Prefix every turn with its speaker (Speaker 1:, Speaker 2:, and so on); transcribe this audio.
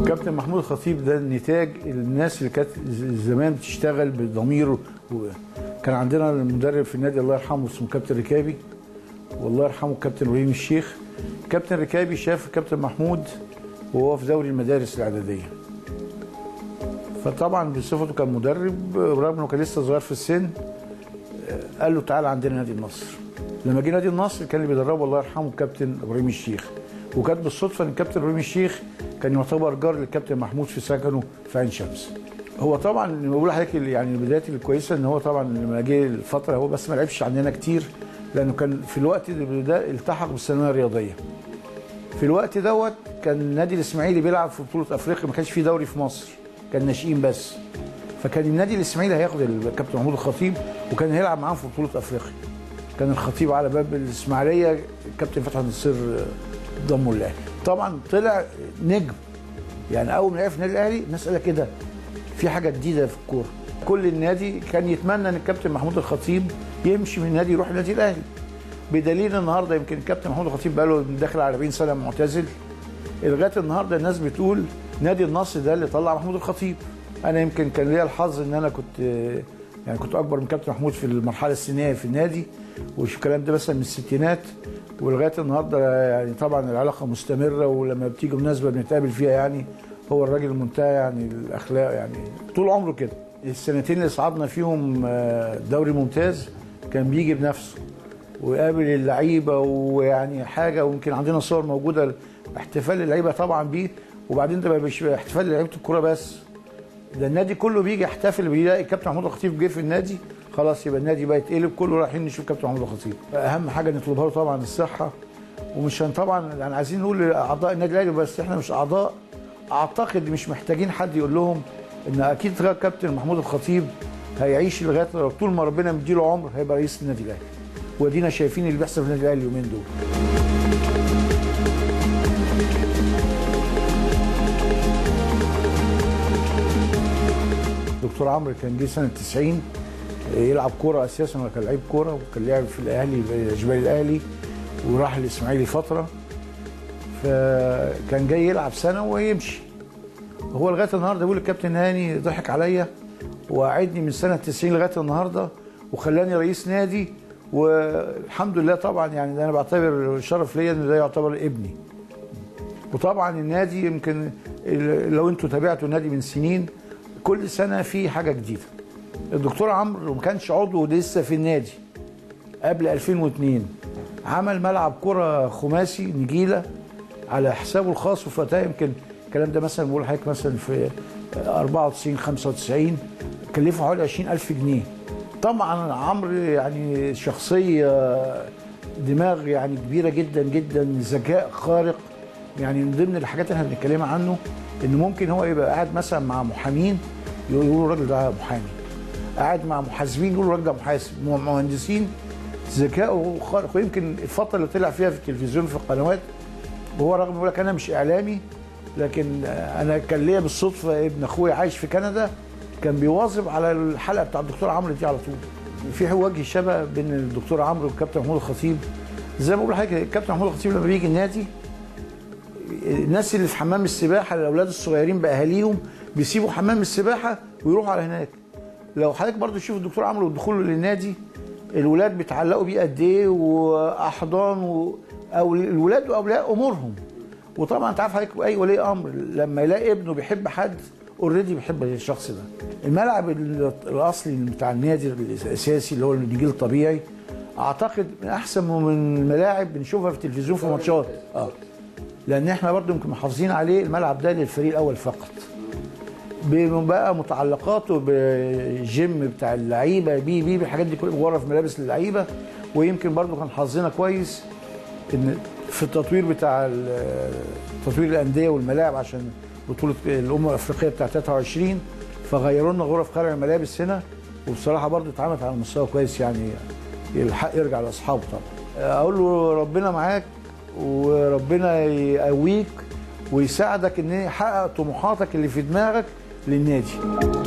Speaker 1: كابتن محمود الخطيب ده نتاج الناس اللي كانت زمان بتشتغل بضمير و- كان عندنا المدرب في النادي الله يرحمه اسمه كابتن ركابي والله يرحمه كابتن ابراهيم الشيخ كابتن ركابي شاف كابتن محمود وهو في دوري المدارس الاعداديه فطبعا بصفته كان مدرب رغم انه كان لسه صغير في السن آه، قال له تعالى عندنا نادي النصر لما جه نادي النصر كان اللي بيدربه الله يرحمه كابتن ابراهيم الشيخ وكانت بالصدفه ان كابتن ابراهيم الشيخ كان يعتبر جار للكابتن محمود في سكنه في عين شمس هو طبعا بقول لحضرتك يعني البدايات الكويسه ان هو طبعا لما جه الفتره هو بس ما لعبش عندنا كتير لانه كان في الوقت ده التحق بالثانويه الرياضيه في الوقت دوت كان النادي الاسماعيلي بيلعب في بطوله افريقيا ما كانش في دوري في مصر كان ناشئين بس فكان النادي الاسماعيلي هياخد الكابتن محمود الخطيب وكان هيلعب معاهم في بطوله افريقيا كان الخطيب على باب الاسماعيليه الكابتن فتحي نصير ضمه الاهلي طبعا طلع نجم يعني اول ما لعب في النادي الاهلي الناس قال لك كده في حاجه جديده في الكوره كل النادي كان يتمنى ان الكابتن محمود الخطيب يمشي من النادي يروح النادي الاهلي بدليل النهارده يمكن الكابتن محمود الخطيب بقى له داخل على 40 سنه معتزل لغايه النهارده الناس بتقول نادي النصر ده اللي طلع محمود الخطيب انا يمكن كان ليا الحظ ان انا كنت يعني كنت اكبر من كابتن محمود في المرحله السنيه في النادي والكلام ده مثلا من الستينات ولغايه النهارده يعني طبعا العلاقه مستمره ولما بتيجي مناسبه بنتقابل فيها يعني هو الراجل المنتهى يعني الاخلاق يعني طول عمره كده السنتين اللي صعدنا فيهم آه، دوري ممتاز كان بيجي بنفسه ويقابل اللعيبه ويعني حاجه ويمكن عندنا صور موجوده احتفال اللعيبه طبعا بيه وبعدين ده مش احتفال لعيبه الكوره بس ده النادي كله بيجي يحتفل بيلاقي كابتن محمود الخطيب جه في النادي خلاص يبقى النادي بقى يتقلب كله رايحين نشوف كابتن محمود الخطيب اهم حاجه نطلبها له طبعا الصحه ومش هن- طبعا يعني عايزين نقول لاعضاء النادي الاهلي بس احنا مش اعضاء اعتقد مش محتاجين حد يقول لهم ان اكيد كابتن محمود الخطيب هيعيش لغايه طول ما ربنا مديله عمر هيبقى رئيس النادي الاهلي ودينا شايفين اللي بيحصل في النادي الاهلي اليومين دول دكتور عمرو كان جه سنه 90 يلعب كوره اساسا هو كان لعيب كوره وكان لعب في الاهلي في اشبال الاهلي وراح الاسماعيلي فتره فكان جاي يلعب سنه ويمشي هو لغايه النهارده بيقول الكابتن هاني ضحك عليا وقعدني من سنه 90 لغايه النهارده وخلاني رئيس نادي والحمد لله طبعا يعني ده انا بعتبر شرف ليا ان ده يعتبر ابني وطبعا النادي يمكن ال- لو انتوا تابعتوا النادي من سنين كل سنه في حاجه جديده الدكتور عمرو ما كانش عضو لسه في النادي قبل 2002 عمل ملعب كره خماسي نجيله على حسابه الخاص وفي وقتها يمكن الكلام ده مثلا بقول لحضرتك مثلا في 94 95 كلفه حوالي 20000 جنيه طبعا عمرو يعني شخصيه دماغ يعني كبيره جدا جدا ذكاء خارق يعني من ضمن الحاجات اللي احنا بنتكلم عنه ان ممكن هو يبقى قاعد مثلا مع محامين يقولوا الراجل ده محامي قاعد مع محاسبين يقولوا الراجل ده محاسب مهندسين ذكائه خارق ويمكن الفتره اللي طلع فيها في التلفزيون في القنوات وهو رغم يقول لك انا مش اعلامي لكن انا كان ليا بالصدفه ابن اخويا عايش في كندا كان بيواظب على الحلقه بتاع الدكتور عمرو دي على طول في وجه شبه بين الدكتور عمرو والكابتن محمود الخطيب زي ما بقول لحضرتك الكابتن محمود الخطيب لما بيجي النادي الناس اللي في حمام السباحه الاولاد الصغيرين باهاليهم بيسيبوا حمام السباحه ويروحوا على هناك لو حضرتك برضو تشوف الدكتور عمرو ودخوله للنادي الولاد بيتعلقوا بيه قد ايه واحضان و... او الولاد واولياء امورهم وطبعا انت عارف حضرتك اي ولي امر لما يلاقي ابنه بيحب حد اوريدي بيحب الشخص ده الملعب ال- الاصلي بتاع النادي الاساسي اللي هو النجيل الطبيعي اعتقد من احسن من الملاعب بنشوفها في التلفزيون في ماتشات اه لان احنا برضو يمكن محافظين عليه الملعب ده للفريق الاول فقط بقى متعلقاته بالجيم بتاع اللعيبه بي بي بالحاجات دي كلها بيورف ملابس للعيبه ويمكن برضو كان حظنا كويس ان في التطوير بتاع ال- تطوير الانديه والملاعب عشان بطوله الامم الافريقيه بتاع 23 فغيروا لنا غرف خلع الملابس هنا وبصراحه برضو اتعملت على مستوى كويس يعني الحق يرجع لاصحابه طبعا اقول له ربنا معاك وربنا يقويك ويساعدك ان يحقق طموحاتك اللي في دماغك للنادي